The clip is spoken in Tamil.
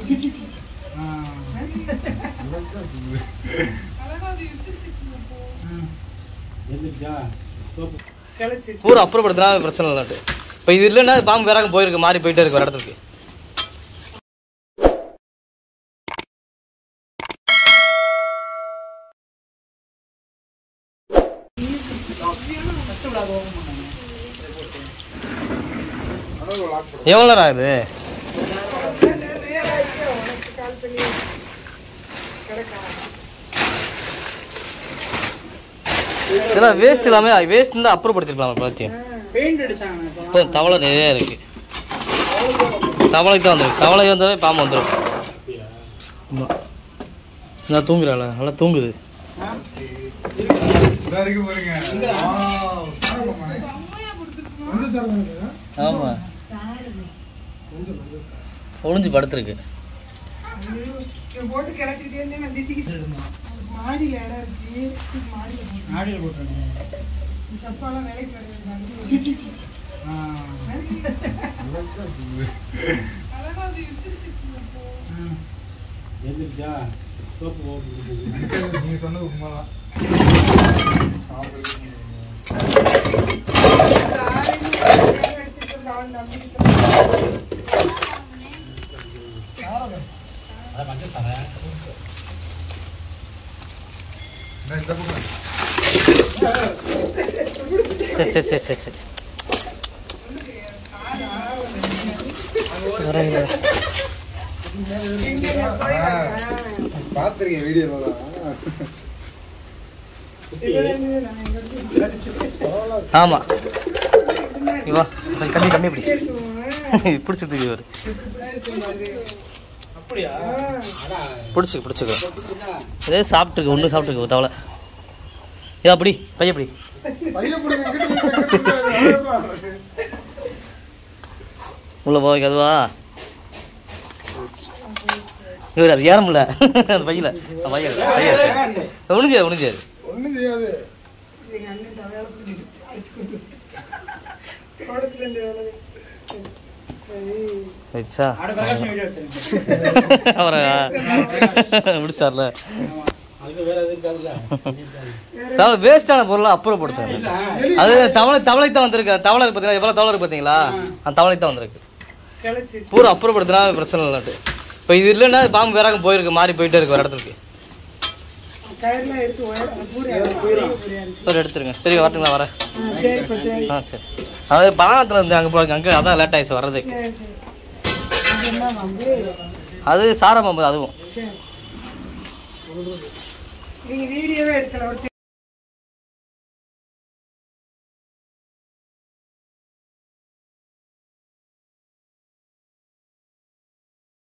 கிளச்சி பூரா அப்புறப்படுத்தினா பிரச்சனை இல்லாட்டு இப்போ இது இல்லைன்னா பாம்பு வேறாங்க போயிருக்கு மாறி போயிட்டே இருக்கு ஒரு இடத்துக்கு எவ்வளோ நேரம் ஆகுது உனக்கு கால் பண்ணி கிடக்கா இதெல்லாம் வேஸ்ட் இல்லாமல் வேஸ்ட் இருந்தால் அப்புறப்படுத்திருக்கலாம் பார்த்தியும் பெயிண்ட் அடிச்சாங்க இப்போ இப்போ தவளை நிறைய இருக்கு தவளைக்கு தான் வந்துருக்கு தவளை வந்தாவே பாம்பு வந்துடும் ஆமாம் நல்லா தூங்குறாள் நல்லா தூங்குது ஆமாம் ஒளிஞ்சு படுத்துருக்கு இவன் போட்டு கிளச்சிக்கிட்டே இருந்தேன் நான் திட்டிக்கிட்டு மாடியில் இடம் இருக்கு மாடியில் போட்டு ஆடியில் போட்டுருக்கேன் இந்த தப்பாலாம் வேலைக்கு வருது எந்திரிச்சா சோப்பு போட்டு நீங்க சொன்னது உண்மைதான் அவன் தம்பி அதை மட்டும் தரேன் என்ன இந்த பக்கம் சரி சரி சரி சரி சரி வரேங்க பார்த்துருக்கேன் வீடியோவில் ஆமாம் இவா கொஞ்சம் கம்மி கம்மி இப்படி பிடிச்சிட்டு இவர் அப்படியா அதான் பிடிச்சிக்க பிடிச்சிக்க இதே சாப்பிட்டுருக்கு ஒன்று சாப்பிட்டுருக்கு தவளை இது அப்படி பைய அப்படி பையன் பிடிங்க இங்கிட்டு போங்க, இங்கிட்டு போங்க. உள்ள போய் அதுவா இவர் அது ஏறமில்ல அந்த பையில அந்த பையன் பையன் ஒணிஞ்சாரு ஒணிஞ்சாரு ஒண்ணும் செய்யாது எங்க அண்ணன் தவையால பிடிச்சிட்டு அடிச்சு கொண்டு கோடத்துல இருந்து வேலை ரைட்ஸா ஆட பிரகாஷம் வீடியோ எடுத்துருங்க அவரை முடிச்சார்ல அதுக்கு வேற எதுவும் இருக்காதுல்ல தவளை வேஸ்டான பொருளை அப்புறப்படுத்துங்க அது தவளை தவளைக்கு தான் வந்திருக்கு அந்த தவளை இருக்கு பார்த்தீங்களா எவ்வளோ தவளை இருக்கு பார்த்தீங்களா அந்த தவளைக்கு தான் வந்திருக்கு கிளச்சி பூரா அப்புறப்படுத்தினா பிரச்சனை இல்லாட்டு இப்போ இது இல்லைன்னா பாம்பு வேறாங்க போயிருக்கு மாறி போயிட்டே இருக்கு ஒரு இடத்துக்கு கயிறுலாம் எடுத்து உயர பூரி ஒரு எடுத்துருங்க சரி வரட்டுங்களா வரேன் சரி பத்து ஆ சரி அதாவது பணத்தில் இருந்து அங்கே போய் அங்கே அதான் லேட் ஆயிடுச்சு வர்றதுக்கு சரி சரி இது என்ன வந்து அது சார பாம்பு அதுவும் சரி நீங்க வீடியோவே எடுக்கல ஒரு